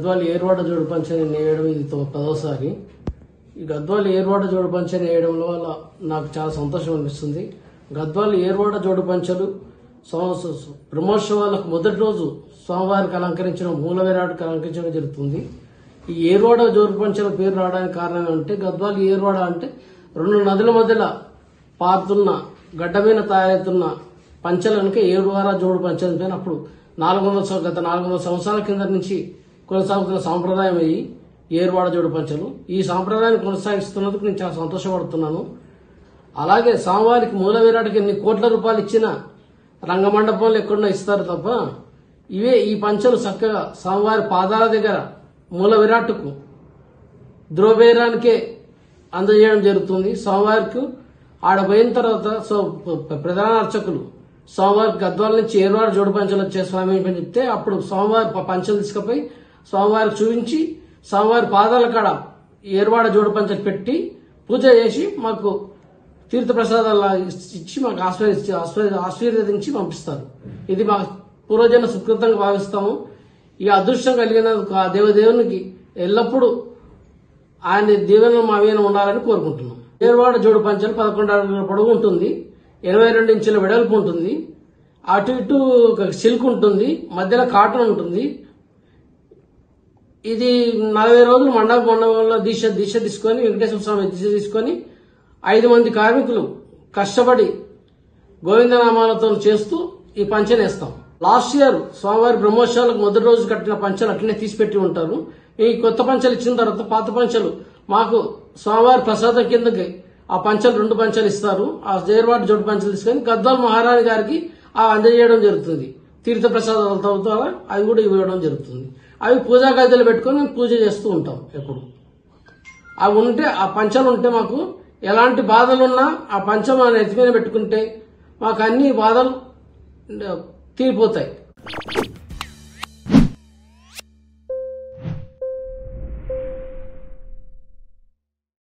గద్వాలు ఏర్వాడ జోడు పంచని నేయడం ఇది తో- పదోసారి ఈ గద్వాలు ఏర్వాడ జోడు పంచని వేయడంలో వల్ల నాకు చాలా సంతోషం అనిపిస్తుంది గద్వాలు ఏర్వాడ జోడు పంచలు సంవత్స- బ్రహ్మోత్సవాలకు మొదటి రోజు స్వామివారికి అలంకరించడం మూల విరాట్కి అలంకరించడం జరుగుతుంది ఈ ఏర్వాడ జోడు పంచల పేరు రావడానికి కారణం ఏమంటే గద్వాలు ఏర్వాడ అంటే రెండు నదుల మధ్యలో పారుతున్న గడ్డ మీద తయారవుతున్న పంచలనుక ఏడువార జోడు పంచల పైన అప్పుడు నాలుగు వందల సం- గత నాలుగు వందల సంవత్సరాల కింద నుంచి కొనసాగుతున్న సాంప్రదాయం అయ్యి ఏరువాడ జోడు పంచలు ఈ సాంప్రదాయాన్ని కొనసాగిస్తున్నందుకు నేను చాలా సంతోషపడుతున్నాను అలాగే స్వామివారికి మూల విరాటకి ఎన్ని కోట్ల రూపాయలు ఇచ్చినా రంగమండపంలో ఎక్కడన్నా ఇస్తారు తప్ప ఇవే ఈ పంచలు చక్కగా స్వామివారి పాదాల దగ్గర మూల విరాట్కు ద్రోబేరానికే అందజేయడం జరుగుతుంది స్వామివారికి ఆడ పోయిన తర్వాత సో ప- ప్రధాన అర్చకులు స్వామివారికి గద్వాల నుంచి ఏరువారు జోడు పంచలు వచ్చే స్వామి అని చెప్తే అప్పుడు స్వామివారి ప- పంచలు తీసుకుపోయి స్వామివారికి చూపించి స్వామివారి పాదాల కాడ ఏరువాడ జోడు పంచలు పెట్టి పూజ చేసి మాకు తీర్థ ప్రసాదాలు ఇచ్చి మాకు ఆశీర్వదించి ఆశీర్వ- ఆశీర్వదించి పంపిస్తారు ఇది మా పూర్వజన సుకృతంగా భావిస్తాము ఈ అదృష్టం కలిగినందుకు ఆ దేవదేవునికి ఎల్లప్పుడూ ఆయన దీవెన మా మీద ఉండాలని కోరుకుంటున్నాం ఏర్వాడ జోడు పంచలు పదకొండు అడుగుల పొడవు ఉంటుంది ఎనభై రెండు ఇంచుల వెడల్పు ఉంటుంది అటు ఇటు ఒక సిల్క్ ఉంటుంది మధ్యలో కాటన్ ఉంటుంది ఇది నలభై రోజులు మండప మండపంలో దీక్ష దీక్ష తీసుకొని వెంకటేశ్వర స్వామి దీక్ష తీసుకొని ఐదు మంది కార్మికులు కష్టపడి గోవిందనామాలతో చేస్తూ ఈ పంచనేస్తాం లాస్ట్ ఇయర్ స్వామివారి బ్రహ్మోత్సవాలకు మొదటి రోజు కట్టిన పంచలు అట్లనే తీసిపెట్టి ఉంటారు ఈ కొత్త పంచలు ఇచ్చిన తర్వాత పాత పంచలు మాకు స్వామివారి ప్రసాదం కిందకి ఆ పంచలు రెండు పంచలు ఇస్తారు ఆ జేర్వాటి జోడు పంచలు తీసుకొని గద్వాల్ మహారాణి గారికి ఆ అందజేయడం జరుగుతుంది తీర్థ ప్రసాదాలతో ద్వారా అవి కూడా ఇవ్వడం జరుగుతుంది అవి పూజా గదిలో పెట్టుకొని మేము పూజ చేస్తూ ఉంటాం ఎప్పుడు అవి ఉంటే ఆ పంచలు ఉంటే మాకు ఎలాంటి బాధలున్నా ఆ పంచం ఆ నెత్తి మీద పెట్టుకుంటే మాకు అన్ని బాధలు తీరిపోతాయి